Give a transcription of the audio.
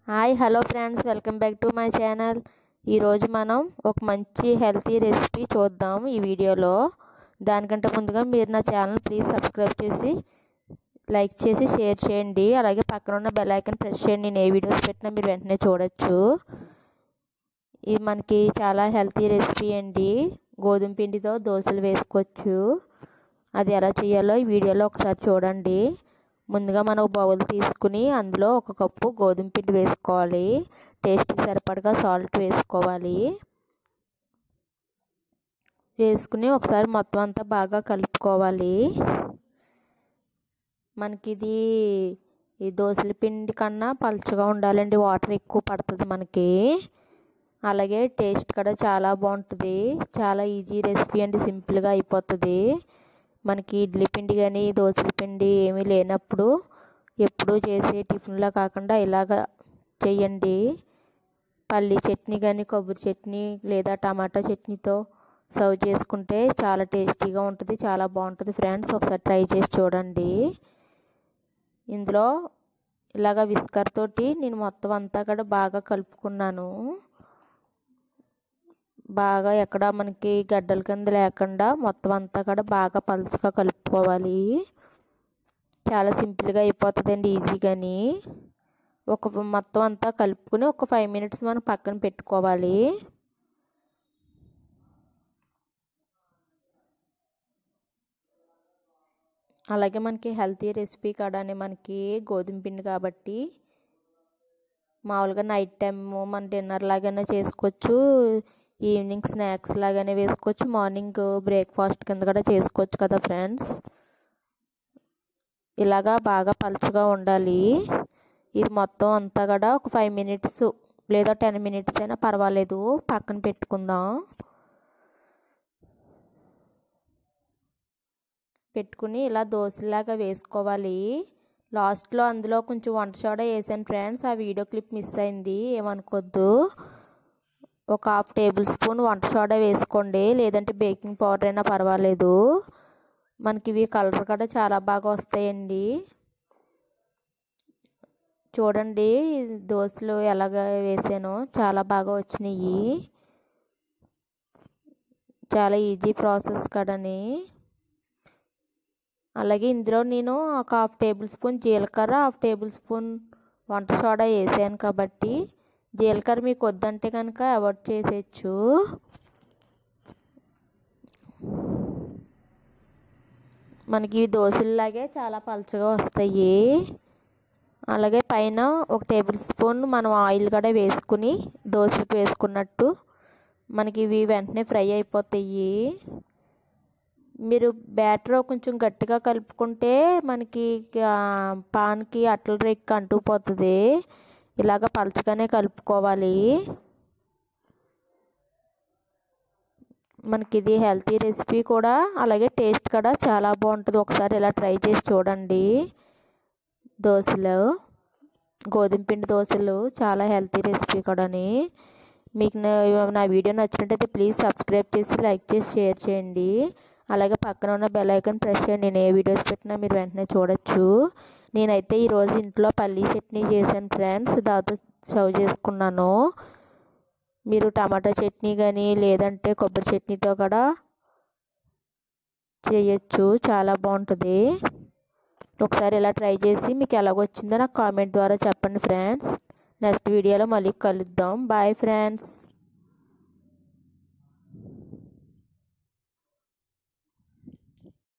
hi hello friends welcome back to my channel ఈరోజు మనం ఒక మంచి హెల్తీ రెసిపీ చూద్దాం ఈ వీడియోలో దానికంటే ముందుగా మీరు నా ఛానల్ ప్లీజ్ సబ్స్క్రైబ్ చేసి లైక్ చేసి షేర్ చేయండి అలాగే పక్కన ఉన్న బెల్ ఐకన్ ప్రెస్ చేయండి నేను ఏ వీడియోస్ పెట్టినా మీరు వెంటనే చూడొచ్చు ఇది మనకి చాలా హెల్తీ రెసిపీ అండి గోధుమ పిండితో దోశలు వేసుకోవచ్చు అది ఎలా చేయాలో ఈ వీడియోలో ఒకసారి చూడండి ముందుగా మనం బౌల్ తీసుకుని అందులో ఒక కప్పు గోధుమ పిండి వేసుకోవాలి టేస్ట్కి సరిపడగా సాల్ట్ వేసుకోవాలి వేసుకుని ఒకసారి మొత్తం అంతా బాగా కలుపుకోవాలి మనకి ఇది ఈ దోశల పిండి కన్నా పలుచగా ఉండాలండి వాటర్ ఎక్కువ పడుతుంది మనకి అలాగే టేస్ట్ కూడా చాలా బాగుంటుంది చాలా ఈజీ రెసిపీ అండి సింపుల్గా అయిపోతుంది మనకి ఇడ్లీ పిండి కానీ దోశల పిండి ఏమీ లేనప్పుడు ఎప్పుడూ చేసే టిఫిన్లా కాకుండా ఇలాగ చేయండి పల్లి చట్నీ కానీ కొబ్బరి చట్నీ లేదా టమాటా చట్నీతో సర్వ్ చేసుకుంటే చాలా టేస్టీగా ఉంటుంది చాలా బాగుంటుంది ఫ్రెండ్స్ ఒకసారి ట్రై చేసి చూడండి ఇందులో ఇలాగ విస్కర్ తోటి నేను మొత్తం అంతా కూడా బాగా కలుపుకున్నాను బాగా ఎక్కడ మనకి గడ్డల కింద లేకుండా మొత్తం అంతా కూడా బాగా పలుచగా కలుపుకోవాలి చాలా సింపుల్గా అయిపోతుందండి ఈజీగాని ఒక మొత్తం అంతా కలుపుకుని ఒక ఫైవ్ మినిట్స్ మనం పక్కన పెట్టుకోవాలి అలాగే మనకి హెల్తీ రెసిపీ కాడని మనకి గోధుమ పిండి కాబట్టి మామూలుగా నైట్ టైం మన డిన్నర్ లాగానే చేసుకోవచ్చు ఈవినింగ్ స్నాక్స్ లాగానే వేసుకోవచ్చు మార్నింగ్ బ్రేక్ఫాస్ట్ కింద కూడా చేసుకోవచ్చు కదా ఫ్రెండ్స్ ఇలాగా బాగా పలుచగా ఉండాలి ఇది మొత్తం అంతా కూడా ఒక ఫైవ్ మినిట్స్ లేదా టెన్ మినిట్స్ అయినా పర్వాలేదు పక్కన పెట్టుకుందాం పెట్టుకుని ఇలా దోశలాగా వేసుకోవాలి లాస్ట్లో అందులో కొంచెం వంట సోడా వేసాను ఫ్రెండ్స్ ఆ వీడియో క్లిప్ మిస్ అయింది ఏమనుకోద్దు ఒక హాఫ్ టేబుల్ స్పూన్ వంట సోడా వేసుకోండి లేదంటే బేకింగ్ పౌడర్ అయినా పర్వాలేదు మనకి ఇవి కలర్ కూడా చాలా బాగా వస్తాయండి చూడండి దోశలు ఎలాగ వేసానో చాలా బాగా వచ్చినాయి చాలా ఈజీ ప్రాసెస్ కడని అలాగే ఇందులో నేను ఒక హాఫ్ టేబుల్ స్పూన్ జీలకర్ర హాఫ్ టేబుల్ స్పూన్ వంట సోడా వేసాను కాబట్టి జీలకర్ర మీకు వద్దంటే కనుక అవాయిడ్ చేసేయచ్చు మనకి దోశల్లాగే చాలా పలచగా వస్తాయి అలాగే పైన ఒక టేబుల్ స్పూన్ మనం ఆయిల్ కూడా వేసుకుని దోశలకు వేసుకున్నట్టు మనకి ఇవి వెంటనే ఫ్రై అయిపోతాయి మీరు బ్యాటర్ కొంచెం గట్టిగా కలుపుకుంటే మనకి పాన్కి అట్ల రెక్కి అంటుకుపోతుంది ఇలాగ పలచగానే కలుపుకోవాలి మనకి ఇది హెల్తీ రెసిపీ కూడా అలాగే టేస్ట్ కూడా చాలా బాగుంటుంది ఒకసారి ఇలా ట్రై చేసి చూడండి దోశలు గోధుమ పిండి దోశలు చాలా హెల్తీ రెసిపీ కూడాని మీకు నా వీడియో నచ్చినట్టయితే ప్లీజ్ సబ్స్క్రైబ్ చేసి లైక్ చేసి షేర్ చేయండి అలాగే పక్కన ఉన్న బెల్ ఐకాన్ ప్రెస్ చేయండి నేను ఏ వీడియోస్ పెట్టినా మీరు వెంటనే చూడొచ్చు నేనైతే ఈరోజు ఇంట్లో పల్లీ చట్నీ చేశాను ఫ్రెండ్స్ దాంతో సర్వ్ చేసుకున్నాను మీరు టమాటా చట్నీ కానీ లేదంటే కొబ్బరి చట్నీతో కూడా చేయొచ్చు చాలా బాగుంటుంది ఒకసారి ఇలా ట్రై చేసి మీకు ఎలాగొచ్చిందో నాకు కామెంట్ ద్వారా చెప్పండి ఫ్రెండ్స్ నెక్స్ట్ వీడియోలో మళ్ళీ కలుద్దాం బాయ్ ఫ్రెండ్స్